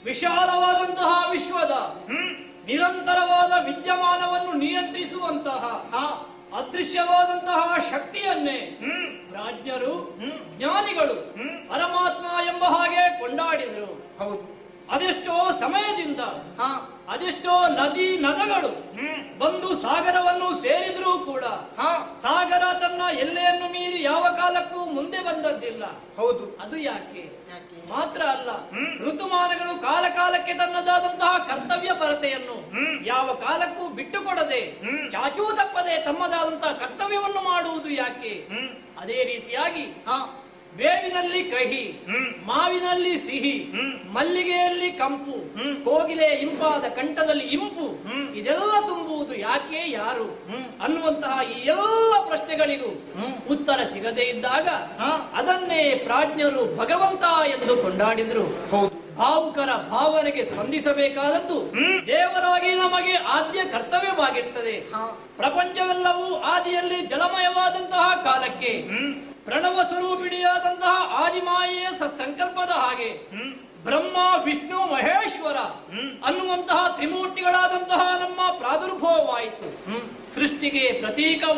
ವಿಶಾಲವಾದಂತಹ ವಿಶ್ವದ ನಿರಂತರವಾದ ವಿದ್ಯಮಾನವನ್ನು ನಿಯಂತ್ರಿಸುವಂತಹ ಹಾ ಅದೃಶ್ಯವಾದಂತಹ ಶಕ್ತಿಯನ್ನೇ ರಾಜ್ಞರು ಜ್ಞಾನಿಗಳು ಪರಮಾತ್ಮ ಎಂಬ ಹಾಗೆ ಕೊಂಡಾಡಿದರು ಹೌದು ಅದೆಷ್ಟೋ ಸಮಯದಿಂದ ಹಾ ಅದೆಷ್ಟೋ ನದಿ ನದಗಳು ಬಂದು ಸಾಗರವನ್ನು ಸೇರಿದ್ರೂ ಕೂಡ ಹಾ ಸಾಗರ ತನ್ನ ಎಲ್ಲೆಯನ್ನು ಮೀರಿ ಯಾವ ಕಾಲಕ್ಕೂ ಮುಂದೆ ಬಂದದ್ದಿಲ್ಲ ಹೌದು ಅದು ಯಾಕೆ ಯಾಕೆ ಮಾತ್ರ ಅಲ್ಲ ಋತುಮಾನಗಳು ಕಾಲ ಕಾಲಕ್ಕೆ ತನ್ನದಾದಂತಹ ಕರ್ತವ್ಯ ಪರತೆಯನ್ನು ಯಾವ ಕಾಲಕ್ಕೂ ಬಿಟ್ಟುಕೊಡದೆ ಚಾಚೂ ತಪ್ಪದೆ ತಮ್ಮದಾದಂತಹ ಕರ್ತವ್ಯವನ್ನು ಮಾಡುವುದು ಯಾಕೆ ಅದೇ ರೀತಿಯಾಗಿ ಹಾ ಬೇವಿನಲ್ಲಿ ಕಹಿ ಮಾವಿನಲ್ಲಿ ಸಿಹಿ ಮಲ್ಲಿಗೆಯಲ್ಲಿ ಕಂಪು ಕೋಗಿಲೆ ಇಂಪಾದ ಕಂಠದಲ್ಲಿ ಇಂಪು ಇದೆಲ್ಲ ತುಂಬುವುದು ಯಾಕೆ ಯಾರು ಅನ್ನುವಂತಹ ಈ ಎಲ್ಲ ಪ್ರಶ್ನೆಗಳಿಗೂ ಉತ್ತರ ಸಿಗದೇ ಇದ್ದಾಗ ಹಾ. ಅದನ್ನೇ ಪ್ರಾಜ್ಞರು ಭಗವಂತ ಎಂದು ಕೊಂಡಾಡಿದ್ರು ಹೌದು ಭಾವುಕರ ಭಾವನೆಗೆ ಸ್ಪಂದಿಸಬೇಕಾದದ್ದು ದೇವರಾಗಿ ನಮಗೆ ಆದ್ಯ ಕರ್ತವ್ಯವಾಗಿರ್ತದೆ ಹಾ ಪ್ರಪಂಚವೆಲ್ಲವೂ ಆದಿಯಲ್ಲಿ ಜಲಮಯವಾದಂತಹ ಕಾಲಕ್ಕೆ ಪ್ರಣವ ಸ್ವರೂಪಿಣಿಯಾದಂತಹ ಆದಿಮಾಯೆಯ ಸ- ಸಂಕಲ್ಪದ ಹಾಗೆ ಬ್ರಹ್ಮ ವಿಷ್ಣು ಮಹೇಶ್ವರ ಅನ್ನುವಂತಹ ತ್ರಿಮೂರ್ತಿಗಳಾದಂತಹ ನಮ್ಮ ಪ್ರಾದುರ್ಭಾವವಾಯಿತು ಸೃಷ್ಟಿಗೆ ಪ್ರತೀಕ